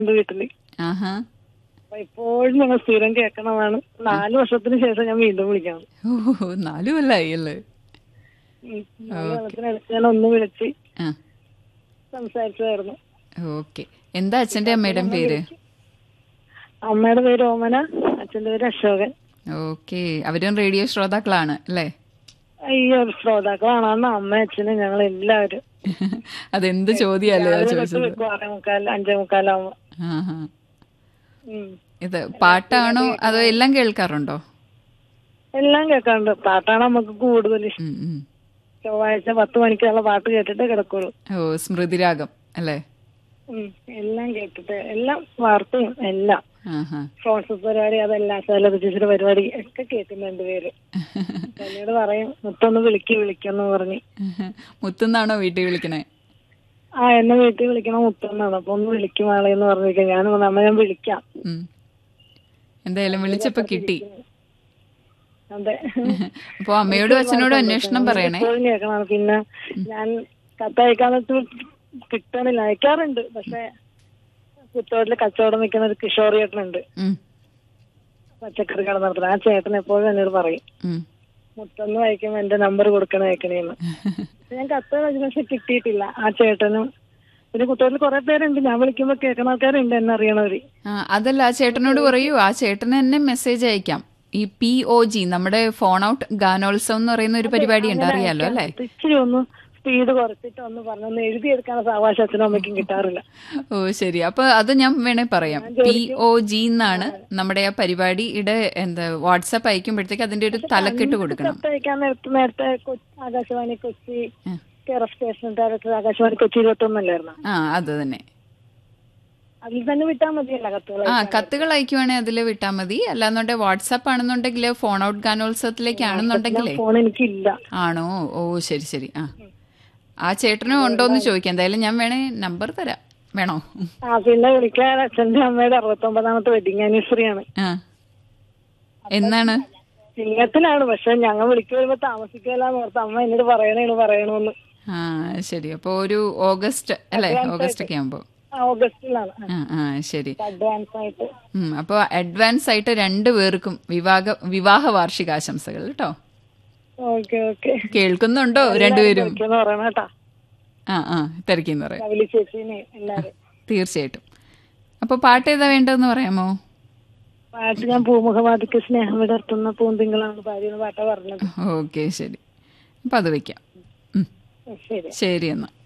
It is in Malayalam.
എന്റെ വീട്ടില് ആഹാ അപ്പൊ എപ്പോഴും ഞങ്ങൾ സ്ഥിരം കേൾക്കണതാണ് നാല് വർഷത്തിന് ശേഷം ഞാൻ വീണ്ടും വിളിക്കണം ഓ നാലു കൊല്ലായി അല്ലേ ഉം. നാല് വർഷത്തിനടുത്ത് ഞാൻ ഒന്ന് വിളിച്ച് ആ സംസാരിച്ചതായിരുന്നു ഓക്കെ എന്താ അച്ഛന്റെ അമ്മയുടെ പേര് അമ്മയുടെ പേര് ഓമന അച്ഛന്റെ പേര് അശോകൻ ഓക്കെ അവരും റേഡിയോ ശ്രോതാക്കളാണ് അല്ലേ അയ്യോ ശ്രോതാക്കളാണെന്ന് അമ്മ അച്ഛനും ഞങ്ങൾ എല്ലാവരും അതെന്ത് ചോദ്യമല്ലേ രാവിലെ തൊട്ട് ചോദിച്ചത് വെക്കും ആറേ മുക്കാൽ അഞ്ചേ മുക്കാലാവുമ്പോ ആഹാ ഉം. ഇത് പാട്ടാണോ അതോ എല്ലാം കേൾക്കാറുണ്ടോ എല്ലാം കേൾക്കാറുണ്ട് പാട്ടാണ് നമുക്ക് കൂടുതൽ ഇഷ്ടം ഉം, ഉം. ചൊവ്വാഴ്ച പത്ത് മണിക്കുള്ള പാട്ട് കേട്ടിട്ട് കിടക്കുള്ളൂ ഓ സ്മൃതിരാഗം അല്ലേ ഉം. എല്ലാം കേട്ടിട്ട് എല്ലാം വാർത്തയും എല്ലാം ആഹാ ഫ്രോൺസസ് പരിപാടി അതെല്ലാം ശൈലജ ചേച്ചിയുടെ പരിപാടി ഒക്കെ കേൾക്കുന്നുണ്ട് പേര് എന്നോട് പറയും മുത്തൊന്ന് വിളിക്ക് വിളിക്കെന്ന് പറഞ്ഞ് മുത്തുന്നാണോ വീട്ടിൽ വിളിക്കണേ ആ എന്നെ വീട്ടിൽ വിളിക്കണം മുത്തൊന്നാണ് അപ്പൊ ഒന്ന് വിളിക്കും ആളെന്ന് പറഞ്ഞിരിക്കാം ഞാൻ പറഞ്ഞു, അമ്മ ഞാൻ വിളിക്കാം ഉം. എന്തായാലും വിളിച്ചപ്പോ കിട്ടി അതെ അപ്പൊ അമ്മയോടും അച്ഛനോടും അന്വേഷണം പറയണേ എപ്പോഴും കേൾക്കണം പിന്നെ ഞാൻ കത്തയക്കാന്നിട്ട് കിട്ടണില്ല അയക്കാറുണ്ട് പക്ഷെ കുത്തോട്ടില് കച്ചവടം വെക്കുന്ന ഒരു കിഷോർ ചേട്ടനുണ്ട് ഉം, പച്ചക്കറി കട നടത്തുന്നത് ആ ചേട്ടൻ എപ്പോഴും എന്നോട് പറയും ഉം. മുത്തൊന്ന് വായിക്കുമ്പോ എന്റെ നമ്പർ കൊടുക്കണം അയക്കണേന്ന് പക്ഷെ ഞാൻ കത്ത് വായിച്ചു പക്ഷെ കിട്ടിയിട്ടില്ല ആ ചേട്ടനും പിന്നെ കുത്തോട്ടിൽ കുറെ പേരുണ്ട് ഞാൻ വിളിക്കുമ്പോ കേൾക്കുന്ന ആൾക്കാരുണ്ട് എന്നെ അറിയണവര് ആ അതല്ല ആ ചേട്ടനോട് പറയൂ ആ ചേട്ടന് തന്നെ മെസ്സേജ് അയക്കാം ഈ പി ഒ ജി നമ്മുടെ ഫോൺ ഔട്ട് ഗാനോത്സവം എന്ന് പറയുന്ന ഒരു പരിപാടി ഉണ്ട് അറിയാലോ അല്ലേ ഇത് ഇച്ചിരി ഒന്ന് സ്പീഡ് കുറച്ചിട്ട് ഒന്ന് പറഞ്ഞൊന്ന് എഴുതിയെടുക്കാനുള്ള സാവകാശം അച്ഛനും അമ്മയ്ക്കും കിട്ടാറില്ല ഓ ശരി അപ്പൊ അത് ഞാൻ വേണേ പറയാം പി ഒ ജി എന്നാണ് നമ്മുടെ ആ പരിപാടിയുടെ എന്താ വാട്സാപ്പ് അയക്കുമ്പോഴത്തേക്ക് അതിന്റെ ഒരു തലക്കെട്ട് കൊടുക്കണം കത്തയക്കാൻ നേരത്തെ നേരത്തെ കൊച്ചി- ആകാശവാണി കൊച്ചി ഉം. Care of station director Akashvani Kochi ഇരുപത്തി ഒന്നല്ലായിരുന്നു ആ അത് തന്നെ അതിൽ തന്നെ വിട്ടാൽ മതിയല്ല കത്തുകൾ ആ കത്തുകൾ അയക്കുവാണെങ്കിൽ അതിൽ വിട്ടാൽ മതി അല്ലാന്നുണ്ടെങ്കിൽ വാട്സാപ്പ് ആണെന്നുണ്ടെങ്കിൽ ഫോൺ ഔട്ട് ഗാനോത്സവത്തിലേക്കാണെന്നുണ്ടെങ്കിലേ ഫോൺ എനിക്കില്ല ആണോ ഓ ശരി ശരി ആ ആ ചേട്ടനും ഉണ്ടോ എന്ന് ചോദിക്കാം എന്തായാലും ഞാൻ വേണേ നമ്പർ തരാം വേണോ ആ പിന്നെ വിളിക്കാൻ അച്ഛന്റെ അമ്മയുടെ അറുപത്തൊമ്പതാമത്തെ വെഡിങ് ആനിവേഴ്സറി ആണ് ആ എന്നാണ് ചിങ്ങത്തിലാണ് പക്ഷെ ഞങ്ങൾ വിളിക്കു വരുമ്പോ താമസിക്കലാന്ന് ഓർത്ത് അമ്മ എന്നോട് പറയണേണ് പറയണമെന്ന് ആ ശരി അപ്പോൾ ഒരു ഓഗസ്റ്റ് അല്ലേ ഓഗസ്റ്റ് ഒക്കെ ആകുമ്പോൾ ആ, ഓഗസ്റ്റിലാണ് ആ ആ ശരി അഡ്വാൻസ് ആയിട്ട് ഉം, അപ്പോൾ അഡ്വാൻസ് ആയിട്ട് രണ്ടു പേർക്കും വിവാഹ വിവാഹ വാർഷികാശംസകൾ കേട്ടോ ഓക്കെ ഓക്കെ കേൾക്കുന്നുണ്ടോ രണ്ടുപേരും വിളിക്കുന്ന പറയണ കേട്ടാ ആ ആ തിരക്കിന്ന് പറയാം കവിലി ചേച്ചീനെ എല്ലാരും തീർച്ചയായിട്ടും അപ്പോൾ പാട്ട് ഏതാ വേണ്ടതെന്ന് പറയാമോ പാട്ട് ഞാൻ പൂമുഖവാദിക്ക് സ്നേഹം വിടർത്തുന്ന പൂന്തിങ്കളാണ് പാടിയെന്ന് പാട്ടാ പറഞ്ഞത് ഓക്കെ ശരി അപ്പം അത് വെക്കാം ഉം, ശരി ശരി എന്നാൽ